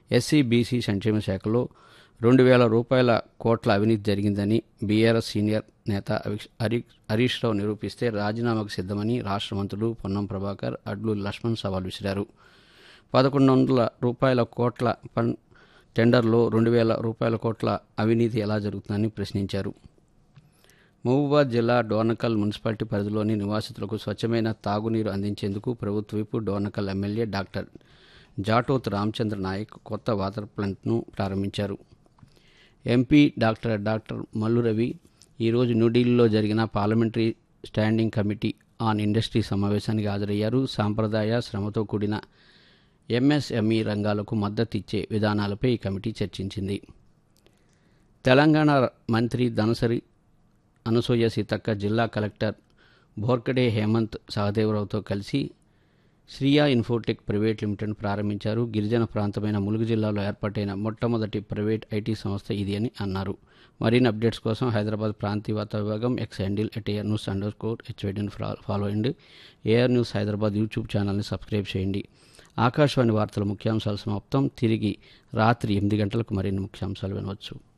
SC BC సంక్షేమ శాఖలో రెండు వేల రూపాయల కోట్ల అవినీతి జరిగిందని బీఆర్ఎస్ సీనియర్ నేత అవిష్- హరి హరీష్ రావు నిరూపిస్తే రాజీనామాకు సిద్ధమని రాష్ట్ర మంత్రులు పొన్నం ప్రభాకర్ అడ్లు లక్ష్మణ్ సవాల్ విసిరారు పదకొండు వందల రూపాయల కోట్ల పన్ టెండర్లో రెండు వేల రూపాయల కోట్ల అవినీతి ఎలా జరుగుతుందని ప్రశ్నించారు మహబూబాద్ జిల్లా డోర్నకల్ మున్సిపాలిటీ పరిధిలోని నివాసితులకు స్వచ్ఛమైన తాగునీరు అందించేందుకు ప్రభుత్వ వైపు డోర్నకల్ ఎమ్మెల్యే డాక్టర్ జాటోత్ రామచంద్ర నాయక్ కొత్త వాటర్ ప్లాంట్ను ప్రారంభించారు MP doctor doctor Mallu Ravi ఈరోజు న్యూఢిల్లీలో జరిగిన parliamentary standing committee on industry సమావేశానికి హాజరయ్యారు సాంప్రదాయ శ్రమతో కూడిన ఎంఎస్ఎంఈ రంగాలకు మద్దతు ఇచ్చే విధానాలపై ఈ కమిటీ చర్చించింది తెలంగాణ మంత్రి ధనసరి అనసూయ సీతక్క జిల్లా కలెక్టర్ బోర్కడే హేమంత్ సహదేవరావుతో కలిసి శ్రియా ఇన్ఫోటెక్ ప్రైవేట్ లిమిటెడ్ ప్రారంభించారు గిరిజన ప్రాంతమైన ములుగు జిల్లాలో ఏర్పాటైన మొట్టమొదటి ప్రైవేట్ ఐటీ సంస్థ ఇది అని అన్నారు మరిన్ని అప్డేట్స్ కోసం హైదరాబాద్ ప్రాంతీయ వార్తా విభాగం X handle at A R news underscore హెచ్వైడిని ఫాలో అయ్యండి ఏఆర్ న్యూస్ హైదరాబాద్ యూట్యూబ్ ఛానల్ని సబ్స్క్రైబ్ చేయండి ఆకాశవాణి వార్తల ముఖ్యాంశాలు సమాప్తం తిరిగి రాత్రి ఎనిమిది గంటలకు మరిన్ని ముఖ్యాంశాలు వినవచ్చు